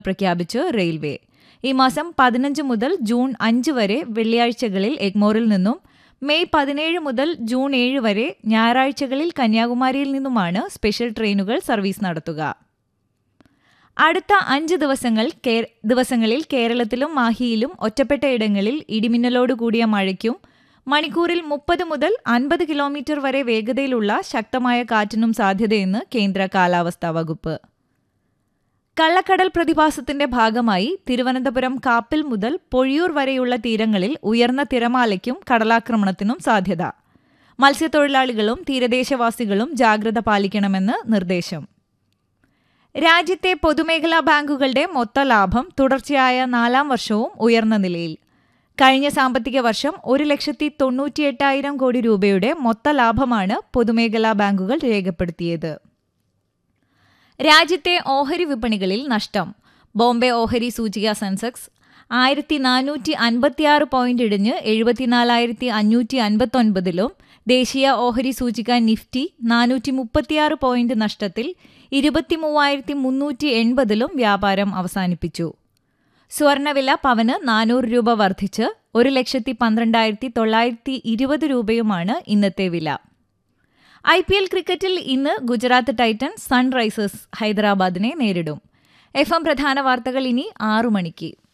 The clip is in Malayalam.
പ്രഖ്യാപിച്ച് റെയിൽവേ ഈ മാസം പതിനഞ്ച് മുതൽ ജൂൺ അഞ്ച് വരെ വെള്ളിയാഴ്ചകളിൽ എഗ്മോറിൽ നിന്നും മെയ് പതിനേഴ് മുതൽ ജൂൺ ഏഴ് വരെ ഞായറാഴ്ചകളിൽ കന്യാകുമാരിയിൽ നിന്നുമാണ് സ്പെഷ്യൽ ട്രെയിനുകൾ സർവീസ് നടത്തുക അടുത്ത അഞ്ച് ദിവസങ്ങൾ കേ- ദിവസങ്ങളിൽ കേരളത്തിലും മാഹിയിലും ഒറ്റപ്പെട്ട ഇടങ്ങളിൽ ഇടിമിന്നലോട് കൂടിയ മഴയ്ക്കും മണിക്കൂറിൽ മുപ്പത് മുതൽ അൻപത് കിലോമീറ്റർ വരെ വേഗതയിലുള്ള ശക്തമായ കാറ്റിനും സാധ്യതയെന്ന് കേന്ദ്ര കാലാവസ്ഥാ വകുപ്പ് കള്ളക്കടൽ പ്രതിഭാസത്തിന്റെ ഭാഗമായി തിരുവനന്തപുരം കാപ്പിൽ മുതൽ പൊഴിയൂർ വരെയുള്ള തീരങ്ങളിൽ ഉയർന്ന തിരമാലയ്ക്കും കടലാക്രമണത്തിനും സാധ്യത മത്സ്യത്തൊഴിലാളികളും തീരദേശവാസികളും ജാഗ്രത പാലിക്കണമെന്ന് നിർദ്ദേശം രാജ്യത്തെ പൊതുമേഖലാ ബാങ്കുകളുടെ മൊത്ത ലാഭം തുടർച്ചയായ നാലാം വർഷവും ഉയർന്ന നിലയിൽ കഴിഞ്ഞ സാമ്പത്തിക വർഷം ഒരു ലക്ഷത്തി തൊണ്ണൂറ്റിയെട്ടായിരം കോടി രൂപയുടെ മൊത്ത ലാഭമാണ് പൊതുമേഖലാ ബാങ്കുകൾ രേഖപ്പെടുത്തിയത് രാജ്യത്തെ ഓഹരി വിപണികളിൽ നഷ്ടം ബോംബെ ഓഹരി സൂചിക സെൻസെക്സ് ആയിരത്തി നാനൂറ്റി അൻപത്തിയാറ് പോയിന്റ് ഇടിഞ്ഞ് എഴുപത്തിനാലായിരത്തി അഞ്ഞൂറ്റി അൻപത്തൊൻപതിലും ദേശീയ ഓഹരി സൂചിക നിഫ്റ്റി നാനൂറ്റി മുപ്പത്തിയാറ് പോയിന്റ് നഷ്ടത്തിൽ ഇരുപത്തിമൂവായിരത്തി മുന്നൂറ്റി എൺപതിലും വ്യാപാരം അവസാനിപ്പിച്ചു സ്വർണവില പവന് നാനൂറ് രൂപ വർദ്ധിച്ച് ഒരു ലക്ഷത്തി പന്ത്രണ്ടായിരത്തി തൊള്ളായിരത്തി ഇരുപത് രൂപയുമാണ് ഇന്നത്തെ വില ഐ പി എൽ ക്രിക്കറ്റിൽ ഇന്ന് ഗുജറാത്ത് ടൈറ്റൻസ് സൺറൈസേഴ്സ് ഹൈദരാബാദിനെ നേരിടും എഫ് എം പ്രധാന വാർത്തകൾ ഇനി ആറു മണിക്ക്